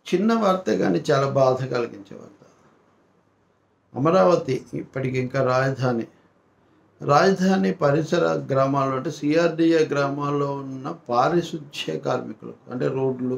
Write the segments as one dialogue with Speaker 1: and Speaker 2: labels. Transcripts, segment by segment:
Speaker 1: చిన్న వార్తే కానీ చాలా బాధ కలిగించే వార్త అమరావతి ఇప్పటికి ఇంకా రాజధాని రాజధాని పరిసర గ్రామాల్లో అంటే సిఆర్డిఏ గ్రామాల్లో ఉన్న పారిశుధ్య కార్మికులకు అంటే రోడ్లు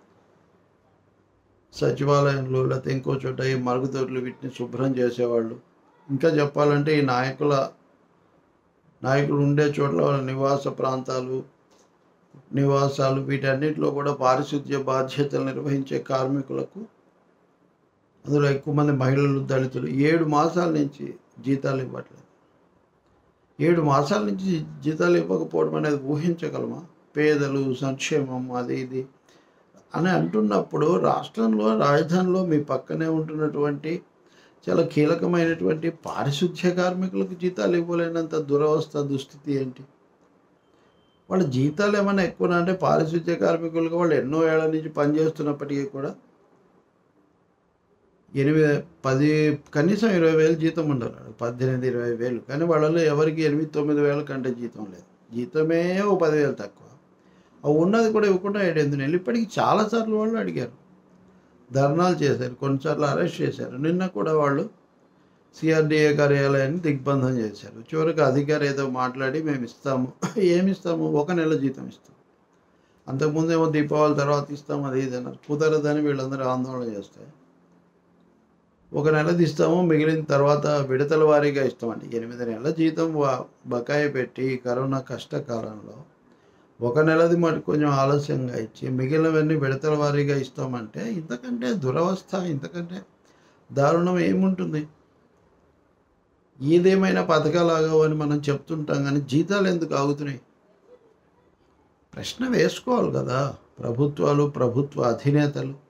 Speaker 1: సచివాలయంలో లేకపోతే ఇంకో చోట ఈ మరుగుదొడ్లు వీటిని శుభ్రం చేసేవాళ్ళు ఇంకా చెప్పాలంటే ఈ నాయకుల నాయకులు ఉండే చోట్ల వాళ్ళ నివాస ప్రాంతాలు నివాసాలు వీటన్నిటిలో కూడా పారిశుద్ధ్య బాధ్యతలు నిర్వహించే కార్మికులకు అందులో ఎక్కువ మంది మహిళలు దళితులు ఏడు మాసాల నుంచి జీతాలు ఇవ్వట్లేదు ఏడు మాసాల నుంచి జీ- జీతాలు ఇవ్వకపోవడం అనేది ఊహించగలమా పేదలు సంక్షేమం అది ఇది అని అంటున్నప్పుడు రాష్ట్రంలో రాజధానిలో మీ పక్కనే ఉంటున్నటువంటి చాలా కీలకమైనటువంటి పారిశుద్ధ్య కార్మికులకు జీతాలు ఇవ్వలేనంత దురవస్థ దుస్థితి ఏంటి వాళ్ళ జీతాలు ఏమైనా ఎక్కువ అంటే పారిశుద్ధ్య కార్మికులుగా వాళ్ళు ఎన్నో ఏళ్ల నుంచి పనిచేస్తున్నప్పటికీ కూడా ఎనిమిది పది కనీసం ఇరవై వేలు జీతం ఉండాలి పద్దెనిమిది ఇరవై వేలు కానీ వాళ్ళలో ఎవరికి ఎనిమిది తొమ్మిది వేల కంటే జీతం లేదు జీతమే ఓ పదివేలు తక్కువ ఆ ఉన్నది కూడా ఇవ్వకుండా ఏడెనిమిది నెలలు ఇప్పటికి చాలాసార్లు వాళ్ళు అడిగారు ధర్నాలు చేశారు కొన్నిసార్లు అరెస్ట్ చేశారు నిన్న కూడా వాళ్ళు సిఆర్డిఏ కార్యాలయాన్ని దిగ్బంధం చేశారు చివరికి అధికారి ఏదో మాట్లాడి మేము ఇస్తాము ఏమి ఇస్తాము ఒక నెల జీతం ఇస్తాం అంతకుముందు ఏమో దీపావళి తర్వాత ఇస్తాం అది ఇది అన్నారు కుదరదని వీళ్ళందరూ ఆందోళన చేస్తే ఒక నెలది ఇస్తాము మిగిలిన తర్వాత విడతల వారీగా ఇస్తామండి ఎనిమిది నెలల జీతం వా- బకాయి పెట్టి కరోనా కష్టకాలంలో ఒక నెలది మటు కొంచెం ఆలస్యంగా ఇచ్చి మిగిలినవన్నీ విడతల వారీగా ఇస్తామంటే ఇంతకంటే దురవస్థ ఇంతకంటే దారుణం ఏముంటుంది ఏదేమైనా పథకాలు ఆగవు అని మనం చెప్తుంటాం కానీ జీతాలు ఎందుకు ఆగుతున్నాయి ప్రశ్న వేసుకోవాలి కదా ప్రభుత్వాలు ప్రభుత్వ అధినేతలు